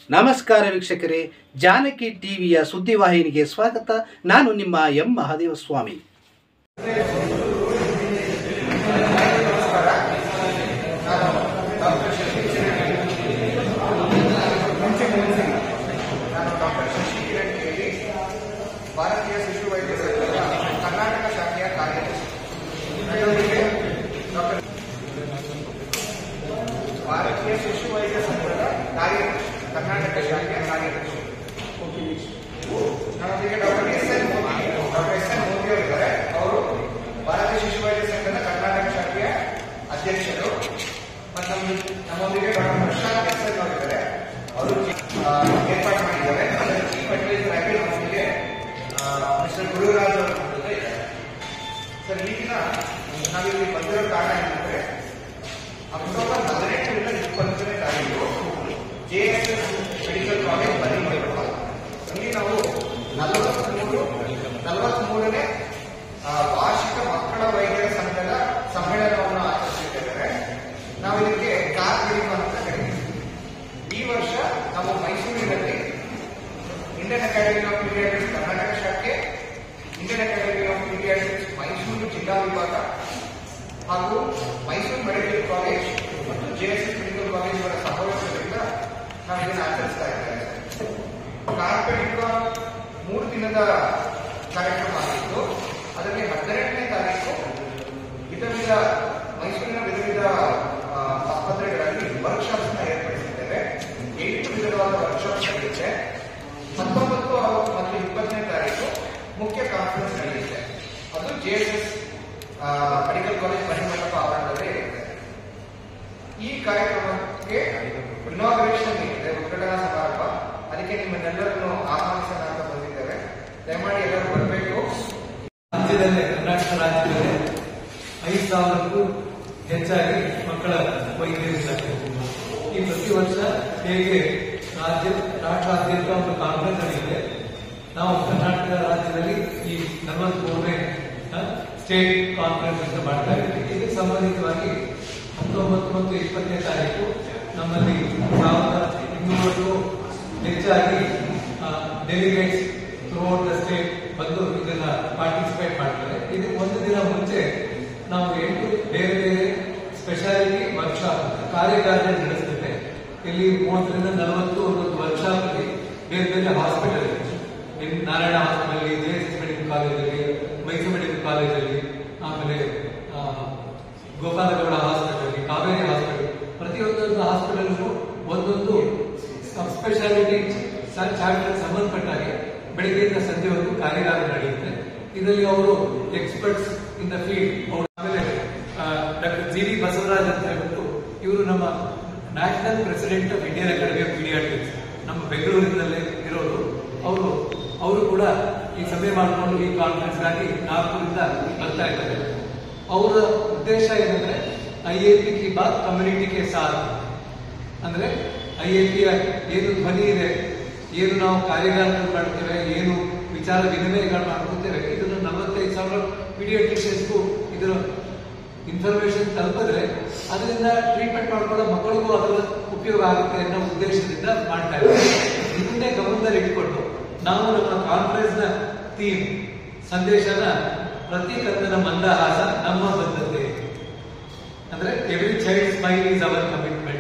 ನಮಸ್ಕಾರ ವೀಕ್ಷಕರೇ ಜಾನಕಿ ಟಿವಿಯ ಸುದ್ದಿವಾಹಿನಿಗೆ ಸ್ವಾಗತ ನಾನು ನಿಮ್ಮ ಎಂ ಮಹಾದೇವ ಸ್ವಾಮಿ ನಾನು ಡಾಕ್ಟರ್ ಶಶಿ ಕಿರಣ್ ಕೇಳಿ ಭಾರತೀಯ ಶಿಶು ವೈದ್ಯ ಸಂಘದ ಕರ್ನಾಟಕ ಶಾಖೆಯ ಕಾರ್ಯದರ್ಶಿ ನನ್ನೊಂದಿಗೆ ಡಾಕ್ಟರ್ ಭಾರತೀಯ ಶಿಶು ವೈದ್ಯ ಸಂಘದ ಕಾರ್ಯದರ್ಶಿ ಕರ್ನಾಟಕ ಶಾಖೆಯ ಕಾರ್ಯದರ್ಶಿ ನನ್ನೊಂದಿಗೆ doctor S N Modi doctor S N Modi ಅವರಿದ್ದಾರೆ ಅವರು ಭಾರತೀಯ ಶಿಶು ವೈದ್ಯ ಸಂಘದ ಕರ್ನಾಟಕ ಶಾಖೆಯ ಅಧ್ಯಕ್ಷರು ಮತ್ತು ನಮ್ಮ ನಮ್ಮೊಂದಿಗೆ ಡಾಕ್ಟರ್ ಪ್ರಶಾಂತ್ ಎಸ್ ಎನ್ ಅವರಿದ್ದಾರೆ ಅವರು ಆ, ಏರ್ಪಾಡು ಮಾಡಿದ್ದಾರೆ ಅದರ ಚೀಫ್ ಅಡ್ವೈಸರ್ ಆಗಿ ನಮ್ಮೊಂದಿಗೆ ಮಿಸ್ಟರ್ ಗುರುರಾಜ್ ಅವರು ನಮ್ಮ ಜೊತೆ ಇದ್ದಾರೆ ಸರ್ ಈಗಿನ ನಾವಿಲ್ಲಿ ಬಂದಿರೋ ಕಾರಣ ಏನಂದ್ರೆ ಅಕ್ಟೋಬರ್ ಹದಿನೆಂಟರಿಂದ ಇಪ್ಪತ್ತನೇ ತಾರೀಕು J S S medical college ಬನ್ನಿ ಮಾಡಿರುವ ಇಲ್ಲಿ ನಾವು ನಲವತ್ಮೂರು ನಲವತ್ಮೂರನೇ ಆ, ವಾರ್ಷಿಕ ಮಕ್ಕಳ ವೈದ್ಯರ ಸಂಘದ ಸಮ್ಮೇಳನವನ್ನು ಆಚರಿಸುತ್ತಿದ್ದಾರೆ ನಾವು ಇದಕ್ಕೆ ಕಾರ್ ಬಿಡಿಂಗ್ ಅಂತ ಕರೀತೀವಿ ಈ ವರ್ಷ ನಾವು ಮೈಸೂರಿನಲ್ಲಿ Indian academy of paediatrics Karnataka ಶಾಖೆ Indian academy of paediatrics Mysuru ಜಿಲ್ಲಾ ವಿಭಾಗ ಹಾಗೂ ಮೈಸೂರು ಮೆಡಿಕಲ್ ಕಾಲೇಜ್ ಮತ್ತು ಜೆಎಸ್ಎಸ್ ಮೆಡಿಕಲ್ ಕಾಲೇಜ್ಗಳ ಸಹಯೋಗದಿಂದ ನಾವು ಇದನ್ನು ಆಚರಿಸ್ತಾ ಇದ್ದೇವೆ ಕಾರ್ಪೆಟ್ ಮೂರು ದಿನದ ಕಾರ್ಯಕ್ರಮ ಆಗಿತ್ತು ಅದರಲ್ಲಿ ಹದಿನೆಂಟನೇ ತಾರೀಕು ವಿಧ ವಿಧ ಮೈಸೂರಿನ ವಿಧ ವಿಧ ಆ, ಆಸ್ಪತ್ರೆಗಳಲ್ಲಿ ವರ್ಕ್ಶಾಪ್ಸ್ ನ ಏರ್ಪಡಿಸಿದ್ದೇವೆ ಎಂಟು ವಿಧವಾದ ವರ್ಕ್ಶಾಪ್ಸ್ ನಡೆಯುತ್ತೆ ಹತ್ತೊಂಬತ್ತು ಮತ್ತು ಇಪ್ಪತ್ತನೇ ತಾರೀಕು ಮುಖ್ಯ ಕಾನ್ಫರೆನ್ಸ್ ನಡೆಯುತ್ತೆ ಅದು ಜೆಎಸ್ಎಸ್ ಮೆಡಿಕಲ್ ಕಾಲೇಜ್ ಮಣಿಮಂಟಪ ಆವರಣದಲ್ಲಿ ಇರುತ್ತೆ ಈ ಕಾರ್ಯಕ್ರಮಕ್ಕೆ ಇನಾಗ್ರೇಷನ್ ಇದೆ ಉದ್ಘಾಟನಾ ಸಮಾರಂಭ ಅದಕ್ಕೆ ನಿಮ್ಮನ್ನೆಲ್ಲರನ್ನು ಆಹ್ವಾನಿಸೋಣ ಅಂತ ಬಂದಿದ್ದೇವೆ ದಯಮಾಡಿ ಎಲ್ಲರೂ ಬರಬೇಕು ರಾಜ್ಯದಲ್ಲೇ ಕರ್ನಾಟಕ ರಾಜ್ಯದಲ್ಲೇ ಐದು ಸಾವಿರಕ್ಕೂ ಹೆಚ್ಚಾಗಿ ಮಕ್ಕಳ ವೈದ್ಯರಿದ್ದಾರೆ ಈ ಪ್ರತಿ ವರ್ಷ ಹೇಗೆ ರಾಜ್ಯ ರಾಷ್ಟ್ರಾದ್ಯಂತ ಒಂದು ಕಾನ್ಫರೆನ್ಸ್ ನಡೆಯುತ್ತೆ ನಾವು ಕರ್ನಾಟಕ ರಾಜ್ಯದಲ್ಲಿ ಈ ನಲವತ್ಮೂರನೇ ಸ್ಟೇಟ್ ಕಾನ್ಫರೆನ್ಸ್ ಅಂತ ಮಾಡ್ತಾ ಇದ್ದೀವಿ ಇದಕ್ಕೆ ಸಂಬಂಧಿತವಾಗಿ ಹತ್ತೊಂಬತ್ತು ಮತ್ತು ಇಪ್ಪತ್ತನೇ ತಾರೀಕು ನಮ್ಮಲ್ಲಿ ಸಾವಿರದ ಇನ್ನೂರಕ್ಕೂ ಹೆಚ್ಚಾಗಿ ಡೆಲಿಗೇಟ್ಸ್ ಥ್ರೂಔಟ್ ದ ಸ್ಟೇಟ್ ಬಂದು ಇದನ್ನ ಪಾರ್ಟಿಸಿಪೇಟ್ ಮಾಡ್ತಾರೆ ಇದಕ್ಕೆ ಒಂದು ದಿನ ಮುಂಚೆ ನಾವು ಎಂಟು ಬೇರೆ ಬೇರೆ ಸ್ಪೆಷಾಲಿಟಿ ವರ್ಕ್ಶಾಪ್ ಕಾರ್ಯಕಾರಿಣಿ ನಡೆಸ್ತೇವೆ ಇಲ್ಲಿ ಮೂವತ್ತರಿಂದ ನಲವತ್ತು ಒಂದೊಂದು ವರ್ಕ್ಶಾಪ್ ಅಲ್ಲಿ ಬೇರೆ ಬೇರೆ hospital Narayana hospital J S medical ಕಾಲೇಜಲ್ಲಿ ಮೈಸೂರು ಮೆಡಿಕಲ್ ಕಾಲೇಜಲ್ಲಿ ಆಮೇಲೆ ಆ, ಗೋಪಾಲಗೌಡ ಹಾಸ್ಪಿಟಲ್ ಕಾವೇರಿ ಹಾಸ್ಪಿಟಲ್ ಪ್ರತಿಯೊಂದೊಂದು ಹಾಸ್ಪಿಟಲ್ಗೂ ಒಂದೊಂದು ಸಬ್ ಸ್ಪೆಷಾಲಿಟಿ ಚಾಪ್ಟರ್ ಸಂಬಂಧಪಟ್ಟ ಹಾಗೆ ಬೆಳಗ್ಗೆಯಿಂದ ಸಂಜೆವರೆಗೂ ಕಾರ್ಯಾಗಾರ ನಡೆಯುತ್ತೆ ಇದರಲ್ಲಿ ಅವರು ಎಕ್ಸ್ಪರ್ಟ್ಸ್ ಇನ್ ದ ಫೀಲ್ಡ್ ಅವರು ಆಮೇಲೆ ಡಾಕ್ಟರ್ ಜಿ ವಿ ಬಸವರಾಜ್ ಅಂತ ಹೇಳ್ಬಿಟ್ಟು ಇವರು ನಮ್ಮ national president of Indian academy of paediatrics ನಮ್ಮ ಬೆಂಗಳೂರಿನಲ್ಲೇ ಇರೋರು ಅವರು ಅವರು ಕೂಡ ಈ ಸಭೆ ಮಾಡಿಕೊಂಡು ಈ ಕಾನ್ಫರೆನ್ಸ್ಗಾಗಿ ನಾಗ್ಪುರದಿಂದ ಬರ್ತಾ ಇದ್ದಾರೆ ಅವರ ಉದ್ದೇಶ ಏನಂದ್ರೆ ಐ ಎ ಪಿ ಕಿ ಬಾತ್ ಕಮ್ಯುನಿಟಿಗೆ ಸಾಥ್ ಅಂದ್ರೆ ಐ ಎ ಪಿಯ ಏನು ಧ್ವನಿ ಇದೆ ಏನು ನಾವು ಕಾರ್ಯಗಾರಗಳು ಮಾಡ್ತೇವೆ ಏನು ವಿಚಾರ ವಿನಿಮಯಗಳು ಮಾಡ್ಕೊತೇವೆ ಇದನ್ನು ನಲವತ್ತೈದು ಸಾವಿರ ಪೀಡಿಯಾಟ್ರಿಷಿಯನ್ಸ್ಗೂ ಇದರ ಇನ್ಫಾರ್ಮೇಶನ್ ತಲುಪಿದ್ರೆ ಅದರಿಂದ ಟ್ರೀಟ್ಮೆಂಟ್ ಮಾಡ್ಕೊಳ್ಳೋ ಮಕ್ಕಳಿಗೂ ಅದರ ಉಪಯೋಗ ಆಗುತ್ತೆ ಅನ್ನೋ ಉದ್ದೇಶದಿಂದ ಮಾಡ್ತಾ ಇದ್ದಾರೆ ಇದನ್ನೇ ಗಮನದಲ್ಲಿ ಇಟ್ಕೊಂಡು ನಾವು ನಮ್ಮ ಕಾನ್ಫರೆನ್ಸ್ ನ ಥೀಮ್ ಸಂದೇಶನ ಪ್ರತಿ ಕನ್ನಡ ಮಂದಹಾಸ ನಮ್ಮ ಬದ್ಧತೆ ಅಂದ್ರೆ every child smile is our commitment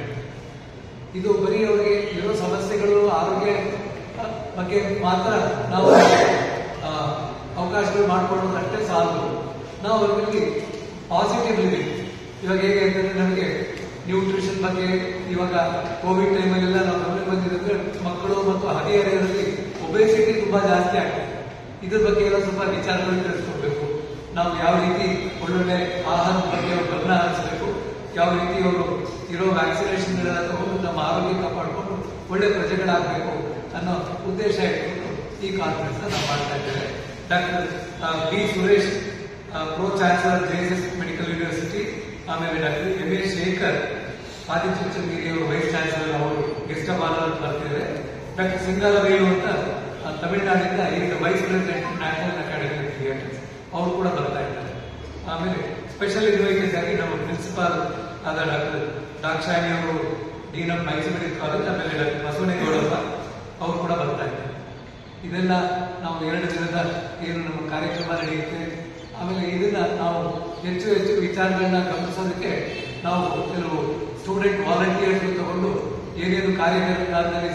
ಇದು ಬರೀ ಅವರಿಗೆ ಇರೋ ಸಮಸ್ಯೆಗಳು ಆರೋಗ್ಯ ಬಗ್ಗೆ ಮಾತ್ರ ನಾವು ಆ, ಅವಕಾಶಗಳು ಮಾಡ್ಕೊಳ್ಳೋದು ಅಷ್ಟೇ ಸಾಲದು ನಾವು ಅವರಲ್ಲಿ ಪಾಸಿಟಿವ್ ಲಿವಿಂಗ್ ಇವಾಗ ಹೇಗೆ ಅಂತಂದ್ರೆ ನಮಗೆ ನ್ಯೂಟ್ರಿಷನ್ ಬಗ್ಗೆ ಇವಾಗ ಕೋವಿಡ್ ಟೈಮಲ್ಲೆಲ್ಲ ನಾವು ಗಮನಕ್ಕೆ ಬಂದಿದ್ರೆ ಮಕ್ಕಳು ಮತ್ತು ಹದಿಹರೆಯರಲ್ಲಿ ಒಬೇಸಿಟಿ ತುಂಬಾ ಜಾಸ್ತಿ ಆಗ್ತದೆ ಇದ್ರ ಬಗ್ಗೆ ಎಲ್ಲ ಸ್ವಲ್ಪ ವಿಚಾರಗಳು ತಿಳಿಸ್ಕೊಡ್ಬೇಕು ನಾವು ಯಾವ ರೀತಿ ಒಳ್ಳೊಳ್ಳೆ ಆಹಾರದ ಬಗ್ಗೆ ಅವ್ರು ಗಮನ ಹರಿಸಬೇಕು ಯಾವ ರೀತಿ ಅವರು ಇರೋ ವ್ಯಾಕ್ಸಿನೇಷನ್ ಎಲ್ಲ ತಗೊಂಡು ನಮ್ಮ ಆರೋಗ್ಯ ಕಾಪಾಡಿಕೊಂಡು ಒಳ್ಳೆ ಪ್ರಜೆಗಳಾಗಬೇಕು ಅನ್ನೋ ಉದ್ದೇಶ ಇಟ್ಕೊಂಡು ಈ ಕಾನ್ಫರೆನ್ಸ್ ನಾವು ಮಾಡ್ತಾ ಇದ್ದೇವೆ doctor B Suresh pro chancellor JSS medical university ಆಮೇಲೆ doctor M A Shekar Adichunchanagiri ಅವರು ವೈಸ್ ಚಾನ್ಸಲರ್ ಅವರು ಗೆಸ್ಟ್ ಆಫ್ ಆನರ್ ಬರ್ತಿದ್ದಾರೆ ಡಾಕ್ಟರ್ ಸಿಂಗಾಲವೇಲು ಅಂತ ಆ, ತಮಿಳುನಾಡಿಂದ ಈಗ vice president national academy of theatres ಅವರು ಕೂಡ ಬರ್ತಾ ಇದ್ದಾರೆ ಆಮೇಲೆ ಸ್ಪೆಷಲ್ ಇನ್ವೈಟರ್ಸ್ ಆಗಿ ನಮ್ಮ ಪ್ರಿನ್ಸಿಪಾಲ್ ಆದ ಡಾಕ್ಟರ್ ದಾಕ್ಷಾಯಣಿ ಅವರು dean of Mysuru medical college ಆಮೇಲೆ ಡಾಕ್ಟರ್ ಬಸವನಗೌಡಪ್ಪ ಅವರು ಕೂಡ ಬರ್ತಾ ಇದ್ದಾರೆ ಇದೆಲ್ಲ ನಾವು ಎರಡು ದಿನದ ಏನು ನಮ್ಮ ಕಾರ್ಯಕ್ರಮ ನಡೆಯುತ್ತೆ ಆಮೇಲೆ ಇದನ್ನ ನಾವು ಹೆಚ್ಚು ಹೆಚ್ಚು ವಿಚಾರಗಳನ್ನ ಗಮನಿಸೋದಕ್ಕೆ ನಾವು ಕೆಲವು ಸ್ಟೂಡೆಂಟ್ ವಾಲಂಟಿಯರ್ಸ್ ತಗೊಂಡು ಏನೇನು ಕಾರ್ಯಕ್ರಮದಲ್ಲಿ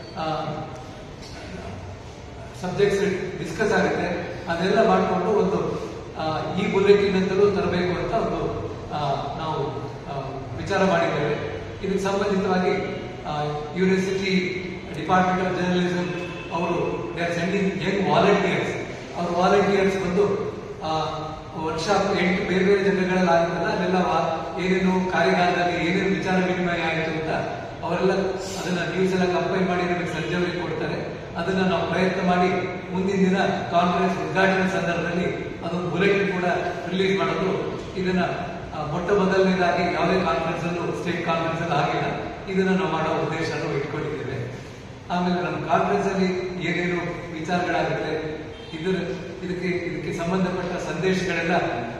ಸಬ್ಜೆಕ್ಟ್ಸ್ ಡಿಸ್ಕಸ್ ಆಗುತ್ತೆ ಅದೆಲ್ಲ ಮಾಡಿಕೊಂಡು ಒಂದು ಆ, ಈ ಬುಲೆಟಿನ್ ಅಂತಲೂ ತರಬೇಕು ಅಂತ ಒಂದು ಆ, ನಾವು ಆ, ವಿಚಾರ ಮಾಡಿದ್ದೇವೆ ಇದಕ್ಕೆ ಸಂಬಂಧಿತವಾಗಿ ಯೂನಿವರ್ಸಿಟಿ ಡಿಪಾರ್ಟ್ಮೆಂಟ್ ಆಫ್ ಜರ್ನಲಿಸಂ ಅವರು they are sending young volunteers ಅವ್ರ ವಾಲಂಟಿಯರ್ಸ್ ಬಂದು ಆ, ವರ್ಷ ಎಂಟು ಬೇರೆ ಬೇರೆ ಜಾಗಗಳಲ್ಲಿ ಆಗುತ್ತಲ್ಲ ಅಲ್ಲೆಲ್ಲ ವಾ- ಏನೇನು ಕಾರ್ಯಗಾರದಲ್ಲಿ ಏನೇನು ವಿಚಾರ ವಿನಿಮಯ ಆಯಿತು ಅಂತ ಅವರೆಲ್ಲ ಅದನ್ನ ನ್ಯೂಸ್ ಎಲ್ಲ ಕಂಪೈಲ್ ಮಾಡಿ ನಮಗೆ ಸಂಜೆವರೆಗೆ ಕೊಡ್ತಾರೆ ಅದನ್ನ ನಾವು ಪ್ರಯತ್ನ ಮಾಡಿ ಮುಂದಿನ ದಿನ ಕಾನ್ಫರೆನ್ಸ್ ಉದ್ಘಾಟನೆ ಸಂದರ್ಭದಲ್ಲಿ ಅದೊಂದು ಬುಲೆಟಿನ್ ಕೂಡ ರಿಲೀಸ್ ಮಾಡೋದು ಇದನ್ನ ಆ, ಮೊಟ್ಟ ಮೊದಲನೇದಾಗಿ ಯಾವುದೇ ಕಾನ್ಫರೆನ್ಸ್ ಅಲ್ಲೂ ಸ್ಟೇಟ್ ಕಾನ್ಫರೆನ್ಸ್ ಅಲ್ಲಿ ಆಗಿಲ್ಲ ಇದನ್ನ ನಾವು ಮಾಡೋ ಉದ್ದೇಶನೂ ಇಟ್ಕೊಂಡಿದ್ದೇವೆ ಆಮೇಲೆ ನಮ್ಮ ಕಾನ್ಫರೆನ್ಸ್ ಅಲ್ಲಿ ಏನೇನು ವಿಚಾರಗಳಾಗುತ್ತೆ ಇದ್ರ ಇದಕ್ಕೆ ಇದಕ್ಕೆ ಸಂಬಂಧಪಟ್ಟ ಸಂದೇಶಗಳೆಲ್ಲ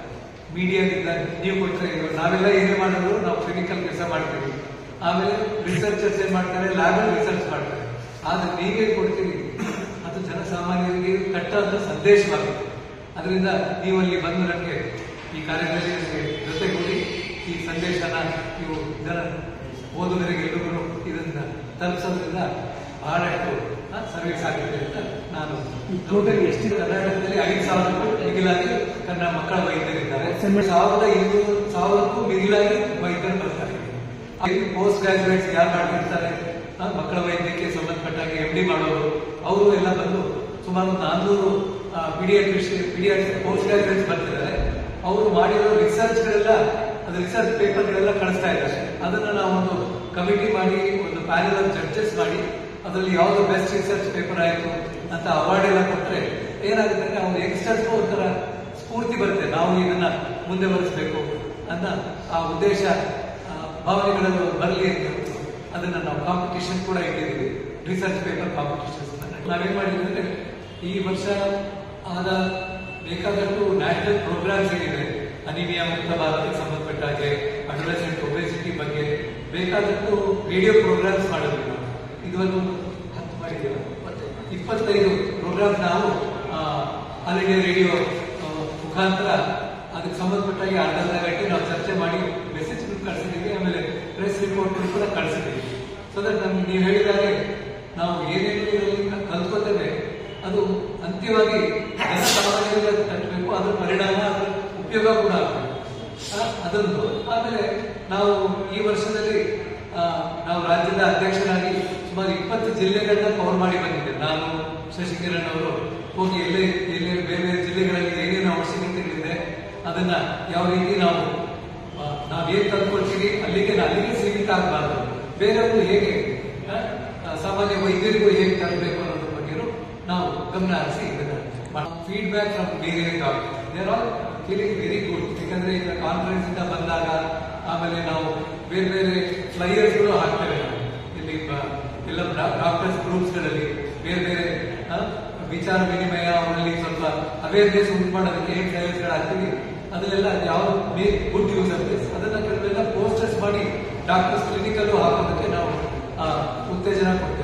ಮೀಡಿಯಾದಿಂದ ನೀವು ಕೊಟ್ಟರೆ ಇವಾಗ ನಾವೆಲ್ಲ ಏನೇ ಮಾಡಿದ್ರು ನಾವು ಕ್ಲಿನಿಕಲ್ ಕೆಲಸ ಮಾಡ್ತೀವಿ ಆಮೇಲೆ ರಿಸರ್ಚರ್ಸ್ ಏನ್ ಮಾಡ್ತಾರೆ ಲ್ಯಾಬಲ್ಲಿ ರಿಸರ್ಚ್ ಮಾಡ್ತಾರೆ ಆದ್ರೆ ನೀವೇನ್ ಕೊಡ್ತೀರಿ ಅದು ಜನಸಾಮಾನ್ಯರಿಗೆ ಕಟ್ಟಂತ ಸಂದೇಶವಾಗುತ್ತೆ ಅದರಿಂದ ನೀವು ಅಲ್ಲಿ ಬಂದು ನನಗೆ ಈ ಕಾರ್ಯದಲ್ಲಿ ನನಗೆ ಜೊತೆಗೂಡಿ ಈ ಸಂದೇಶನ ನೀವು ಜನ ಓದುಗರಿಗೆ ಎಲ್ಲರಿಗೂ ಇದನ್ನ ತಲುಪಿಸೋದ್ರಿಂದ ಬಹಳಷ್ಟು ಸರ್ವಿಸ್ ಆಗಿದೆ ಅಂತ ನಾನು ಟೋಟಲ್ ಎಷ್ಟು ಕರ್ನಾಟಕದಲ್ಲಿ ಐದು ಸಾವಿರಕ್ಕೂ ಮಿಗಿಲಾಗಿ ಕನ್ನಡ ಮಕ್ಕಳ ವೈದ್ಯರಿದ್ದಾರೆ ಸಾವಿರದ ಇನ್ನೂರು ಸಾವಿರಕ್ಕೂ ಮಿಗಿಲಾಗಿ ವೈದ್ಯರು ಬರ್ತಾರೆ ಪೋಸ್ಟ್ ಗ್ರಾಜುಯೇಟ್ಸ್ ಯಾರು ಮಾಡಿರ್ತಾರೆ ಆ, ಮಕ್ಕಳ ವೈದ್ಯಕ್ಕೆ ಸಂಬಂಧಪಟ್ಟಾಗ ಎಂ ಡಿ ಮಾಡೋರು ಅವರು ಎಲ್ಲ ಬಂದು ಸುಮಾರು ನಾನ್ನೂರು ಪಿಡಿಯಾಟ್ರಿಷಿಯನ್ ಪಿಡಿಯಾಟ್ರಿಕ್ ಪೋಸ್ಟ್ ಗ್ರಾಜುಯೇಟ್ಸ್ ಬರ್ತಿದ್ದಾರೆ ಅವರು ಮಾಡಿರೋ ರಿಸರ್ಚ್ಗಳೆಲ್ಲ ಅದು ರಿಸರ್ಚ್ ಪೇಪರ್ಗಳೆಲ್ಲ ಕಳಿಸ್ತಾ ಇದ್ದಾರೆ ಅದನ್ನ ನಾವು ಒಂದು ಕಮಿಟಿ ಮಾಡಿ ಒಂದು ಪ್ಯಾನೆಲ್ ಆಫ್ ಜಡ್ಜಸ್ ಮಾಡಿ ಅದರಲ್ಲಿ ಯಾವ್ದು ಬೆಸ್ಟ್ ರಿಸರ್ಚ್ ಪೇಪರ್ ಆಯಿತು ಅಂತ ಅವಾರ್ಡ್ ಎಲ್ಲ ಕೊಟ್ರೆ ಏನಾಗುತ್ತೆ ಅಂದ್ರೆ ಅವ್ರು ಯಂಗ್ಸ್ಟರ್ಸ್ ಒಂಥರ ಸ್ಫೂರ್ತಿ ಬರುತ್ತೆ ನಾವು ಇದನ್ನ ಮುಂದೆ ಬರೆಸಬೇಕು ಅಂತ ಆ ಉದ್ದೇಶ ಆ, ಭಾವನೆಗಳು ಬರಲಿ ಅಂತ ಹೇಳ್ಬಿಟ್ಟು ಅದನ್ನ ನಾವು ಕಾಂಪಿಟಿಷನ್ ಕೂಡ ಇಟ್ಟಿದ್ದೀವಿ ರಿಸರ್ಚ್ ಪೇಪರ್ ಕಾಂಪಿಟಿಷನ್ಸ್ ನಾವೇನ್ ಮಾಡಿದ್ವಿ ಅಂದ್ರೆ ಈ ವರ್ಷ ಆದ ಬೇಕಾದಷ್ಟು ನ್ಯಾಷನಲ್ ಪ್ರೋಗ್ರಾಮ್ಸ್ ಏನಿದೆ ಅನಿಮಿಯಾ ಮುಕ್ತ ಭಾರತಕ್ಕೆ ಸಂಬಂಧಪಟ್ಟ ಹಾಗೆ ಅಡ್ವರ್ಸೆಂಟ್ ಒಬೆಸಿಟಿ ಬಗ್ಗೆ ಬೇಕಾದಷ್ಟು ರೇಡಿಯೋ ಪ್ರೋಗ್ರಾಮ್ಸ್ ಮಾಡಿದ್ವಿ ನಾವು ಇದೊಂದು ಹತ್ತು ಮಾಡಿದ್ದೀವಿ ಇಪ್ಪತ್ತೈದು ಪ್ರೋಗ್ರಾಮ್ ನಾವು ಆಲ್ ಇಂಡಿಯಾ ರೇಡಿಯೋ ಮುಖಾಂತರ ಅದಕ್ಕೆ ಸಂಬಂಧಪಟ್ಟಾಗಿ ಅರ್ಧ ಗಂಟೆ ನಾವು ಚರ್ಚೆ ಮಾಡಿ ಮೆಸೇಜ್ ಕಳಿಸಿದ್ದೀವಿ ಆಮೇಲೆ ಪ್ರೆಸ್ ರಿಪೋರ್ಟ್ ಕೂಡ ಕಳಿಸಿದ್ದೀವಿ ಸೊ ದಟ್ ನಮ್ಗೆ ನೀವು ಹೇಳಿದಾಗೆ ನಾವು ಏನೇನು ಇದರಲ್ಲಿ ಕ- ಕಲ್ತ್ಕೋತೇವೆ ಅದು ಅಂತಿಮವಾಗಿ ಜನಸಾಮಾನ್ಯರಿಗೆ ತಟ್ಟಬೇಕು ಅದ್ರ ಪರಿಣಾಮ ಅದ್ರ ಉಪಯೋಗ ಕೂಡ ಆಗಬೇಕು ಆ, ಅದೊಂದು ಆಮೇಲೆ ನಾವು ಈ ವರ್ಷದಲ್ಲಿ ಆ, ನಾವು ರಾಜ್ಯದ ಅಧ್ಯಕ್ಷರಾಗಿ ಸುಮಾರು ಇಪ್ಪತ್ತು ಜಿಲ್ಲೆಗಳನ್ನ ಕವರ್ ಮಾಡಿ ಬಂದಿದ್ದೇವೆ ನಾನು ಶಶಿಕಿರಣ್ ಅವರು ಹೋಗಿ ಎಲ್ಲೇ ಎಲ್ಲೇ ಬೇರೆ ಬೇರೆ ಜಿಲ್ಲೆಗಳಲ್ಲಿ ಏನೇನು ಅವಶ್ಯಕತೆಗಳಿದೆ ಅದನ್ನ ಯಾವ ರೀತಿ ನಾವು ಆ, ನಾವೇನ್ ತಂದ್ಕೊಳ್ತೀವಿ ಅಲ್ಲಿಗೆ ಅಲ್ಲಿಗೆ ಸೀಮಿತ ಆಗಬಾರ್ದು ಬೇರೆಯವರು ಹೇಗೆ ಆ, ಆ, ಸಾಮಾನ್ಯ ವೈದ್ಯರಿಗೂ ಹೇಗೆ ತರಬೇಕು ಅನ್ನೋದ್ರ ಬಗ್ಗೆನೂ ನಾವು ಗಮನ ಹರಿಸಿ ಇದನ್ನ ಫೀಡ್ಬ್ಯಾಕ್ ಫ್ರಮ್ ಬೇರೆ there all feeling very good ಯಾಕಂದ್ರೆ ಈಗ ಕಾನ್ಫರೆನ್ಸ್ ಇಂದ ಬಂದಾಗ ಆಮೇಲೆ ನಾವು ಬೇರೆ ಬೇರೆ ಫ್ಲೈಯರ್ಸ್ ಗಳು ಹಾಕ್ತೇವೆ ನಾವು ಇಲ್ಲಿ ಬ- ಎಲ್ಲ ಡಾಕ್ಟರ್ಸ್ ಗ್ರೂಪ್ಸ್ ಗಳಲ್ಲಿ ಬೇರೆ ಬೇರೆ ಆ, ವಿಚಾರ ವಿನಿಮಯ ಅವರಲ್ಲಿ ಸ್ವಲ್ಪ ಅವೇರ್ನೆಸ್ ಉಂಟು ಮಾಡೋದಕ್ಕೆ ಹೇಗೆ ಫ್ಲೈಯರ್ಸ್ ಗಳು ಹಾಕ್ತೀವಿ ಅದನ್ನೆಲ್ಲ ಯಾವ ಗುಡ್ ಯೂಸ್ ಆಗುತ್ತೆ ಅದನ್ನ ಕೆಲವೆಲ್ಲ ಪೋಸ್ಟರ್ಸ್ ಮಾಡಿ ಡಾಕ್ಟರ್ಸ್ ಕ್ಲಿನಿಕಲ್ಲೂ ಹಾಕೋದಕ್ಕೆ ನಾವು ಆ, ಉತ್ತೇಜನ ಕೊಡ್ತೇವೆ